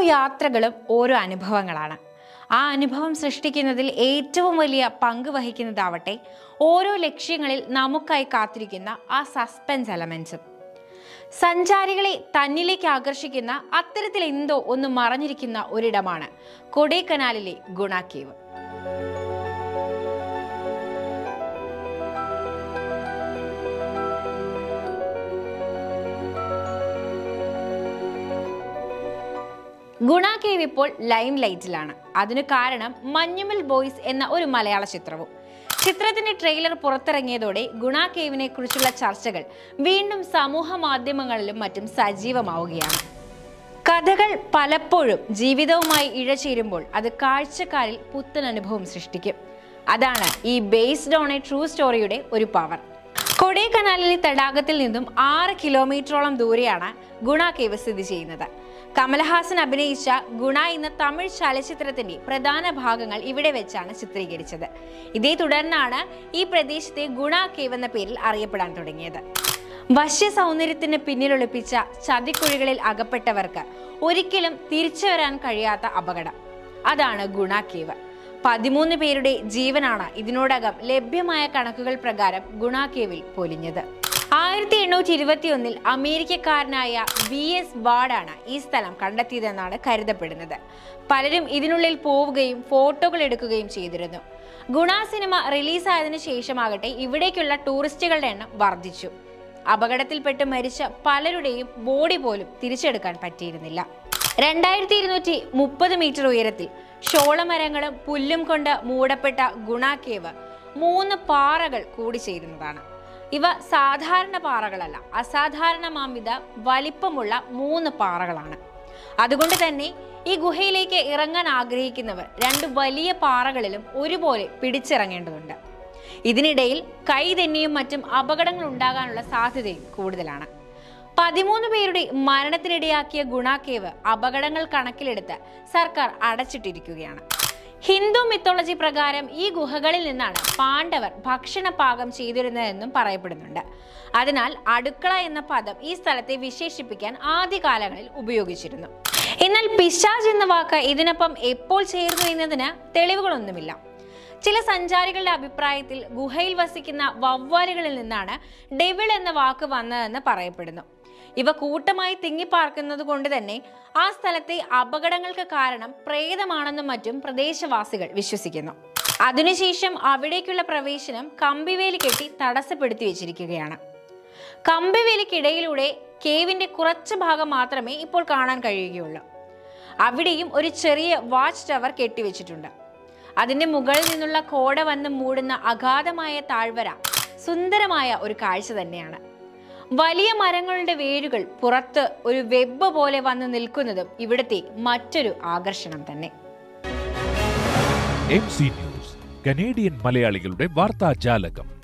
യാത്രകളും ഓരോ അനുഭവങ്ങളാണ് ആ അനുഭവം സൃഷ്ടിക്കുന്നതിൽ ഏറ്റവും വലിയ പങ്ക് വഹിക്കുന്നതാവട്ടെ ഓരോ ലക്ഷ്യങ്ങളിൽ നമുക്കായി കാത്തിരിക്കുന്ന ആ സസ്പെൻസ് എലമെന്റ്സും സഞ്ചാരികളെ തന്നിലേക്ക് ആകർഷിക്കുന്ന അത്തരത്തിൽ എന്തോ ഒന്ന് മറഞ്ഞിരിക്കുന്ന ഒരിടമാണ് കൊടൈക്കനാലിലെ ഗുണ കേവ് ഗുണ കേവ് ഇപ്പോൾ ലൈം ലൈറ്റിലാണ് അതിനു കാരണം മഞ്ഞുമൽ ബോയ്സ് എന്ന ഒരു മലയാള ചിത്രവും ചിത്രത്തിന്റെ ട്രെയിലർ പുറത്തിറങ്ങിയതോടെ ഗുണ കേവിനെ കുറിച്ചുള്ള ചർച്ചകൾ വീണ്ടും സമൂഹ മാധ്യമങ്ങളിലും മറ്റും സജീവമാവുകയാണ് കഥകൾ പലപ്പോഴും ജീവിതവുമായി ഇഴചേരുമ്പോൾ അത് കാഴ്ചക്കാരിൽ പുത്തൻ അനുഭവം സൃഷ്ടിക്കും അതാണ് ഈ ബേസ്ഡ് ഓൺ എ ട്രൂ സ്റ്റോറിയുടെ ഒരു പവർ കൊടൈക്കനാലിലെ തടാകത്തിൽ നിന്നും ആറ് കിലോമീറ്ററോളം ദൂരെയാണ് ഗുണ കേവ് സ്ഥിതി ചെയ്യുന്നത് കമൽഹാസൻ അഭിനയിച്ച ഗുണ എന്ന തമിഴ് ചലച്ചിത്രത്തിന്റെ പ്രധാന ഭാഗങ്ങൾ ഇവിടെ വെച്ചാണ് ചിത്രീകരിച്ചത് ഇതേ തുടർന്നാണ് ഈ പ്രദേശത്തെ ഗുണ കേവ് എന്ന പേരിൽ അറിയപ്പെടാൻ തുടങ്ങിയത് വശ്യ സൗന്ദര്യത്തിന് പിന്നിലൊളിപ്പിച്ച ചതിക്കുഴികളിൽ അകപ്പെട്ടവർക്ക് ഒരിക്കലും തിരിച്ചു വരാൻ കഴിയാത്ത അപകടം അതാണ് ഗുണ കേവ് പതിമൂന്ന് പേരുടെ ജീവനാണ് ഇതിനോടകം ലഭ്യമായ കണക്കുകൾ പ്രകാരം ഗുണ കേവിൽ പൊലിഞ്ഞത് ആയിരത്തി എണ്ണൂറ്റി ഇരുപത്തി ഒന്നിൽ അമേരിക്കക്കാരനായ വി എസ് വാർഡാണ് ഈ സ്ഥലം കണ്ടെത്തിയതെന്നാണ് കരുതപ്പെടുന്നത് പലരും ഇതിനുള്ളിൽ പോവുകയും ഫോട്ടോകൾ എടുക്കുകയും ചെയ്തിരുന്നു ഗുണ സിനിമ റിലീസായതിനു ശേഷമാകട്ടെ ഇവിടേക്കുള്ള ടൂറിസ്റ്റുകളുടെ എണ്ണം വർദ്ധിച്ചു അപകടത്തിൽപ്പെട്ട് മരിച്ച പലരുടെയും ബോഡി പോലും തിരിച്ചെടുക്കാൻ പറ്റിയിരുന്നില്ല രണ്ടായിരത്തി ഇരുന്നൂറ്റി മുപ്പത് മീറ്റർ ഉയരത്തിൽ ഷോളമരങ്ങളും പുല്ലും കൊണ്ട് മൂടപ്പെട്ട ഗുണാക്കേവ് മൂന്ന് പാറകൾ കൂടിച്ചേരുന്നതാണ് ഇവ സാധാരണ പാറകളല്ല അസാധാരണമാംവിധ വലിപ്പമുള്ള മൂന്ന് പാറകളാണ് അതുകൊണ്ട് തന്നെ ഈ ഗുഹയിലേക്ക് ഇറങ്ങാൻ ആഗ്രഹിക്കുന്നവർ രണ്ട് വലിയ പാറകളിലും ഒരുപോലെ പിടിച്ചിറങ്ങേണ്ടതുണ്ട് ഇതിനിടയിൽ കൈതെന്നിയും മറ്റും അപകടങ്ങൾ ഉണ്ടാകാനുള്ള സാധ്യതയും കൂടുതലാണ് പതിമൂന്ന് പേരുടെ മരണത്തിനിടയാക്കിയ ഗുണാക്കേവ് അപകടങ്ങൾ കണക്കിലെടുത്ത് സർക്കാർ അടച്ചിട്ടിരിക്കുകയാണ് ഹിന്ദു മിത്തോളജി പ്രകാരം ഈ ഗുഹകളിൽ നിന്നാണ് പാണ്ഡവർ ഭക്ഷണ പാകം ചെയ്തിരുന്നതെന്നും പറയപ്പെടുന്നുണ്ട് അതിനാൽ അടുക്കള എന്ന പദം ഈ സ്ഥലത്തെ വിശേഷിപ്പിക്കാൻ ആദ്യകാലങ്ങളിൽ ഉപയോഗിച്ചിരുന്നു എന്നാൽ പിശാജ് എന്ന വാക്ക് ഇതിനൊപ്പം എപ്പോൾ ചേർന്നു എന്നതിന് തെളിവുകളൊന്നുമില്ല ചില സഞ്ചാരികളുടെ അഭിപ്രായത്തിൽ ഗുഹയിൽ വസിക്കുന്ന വവ്വാലുകളിൽ നിന്നാണ് ഡെവിൾ എന്ന വാക്ക് വന്നതെന്ന് പറയപ്പെടുന്നു ഇവ കൂട്ടമായി തിങ്ങിപ്പാർക്കുന്നത് കൊണ്ട് തന്നെ ആ സ്ഥലത്തെ അപകടങ്ങൾക്ക് കാരണം പ്രേതമാണെന്നും മറ്റും പ്രദേശവാസികൾ വിശ്വസിക്കുന്നു അതിനുശേഷം അവിടേക്കുള്ള പ്രവേശനം കമ്പിവേലി കെട്ടി തടസ്സപ്പെടുത്തി വെച്ചിരിക്കുകയാണ് കമ്പിവേലിക്കിടയിലൂടെ കേവിന്റെ കുറച്ച് ഭാഗം മാത്രമേ ഇപ്പോൾ കാണാൻ കഴിയുകയുള്ളൂ അവിടെയും ഒരു ചെറിയ വാച്ച് ടവർ കെട്ടിവെച്ചിട്ടുണ്ട് അതിന്റെ മുകളിൽ നിന്നുള്ള കോട വന്ന് മൂടുന്ന അഗാധമായ താഴ്വര സുന്ദരമായ ഒരു കാഴ്ച തന്നെയാണ് വലിയ മരങ്ങളുടെ വേരുകൾ പുറത്ത് ഒരു വെബ് പോലെ വന്ന് നിൽക്കുന്നതും ഇവിടുത്തെ മറ്റൊരു ആകർഷണം തന്നെ എം സി ന്യൂസ് കനേഡിയൻ മലയാളികളുടെ വാർത്താജാലകം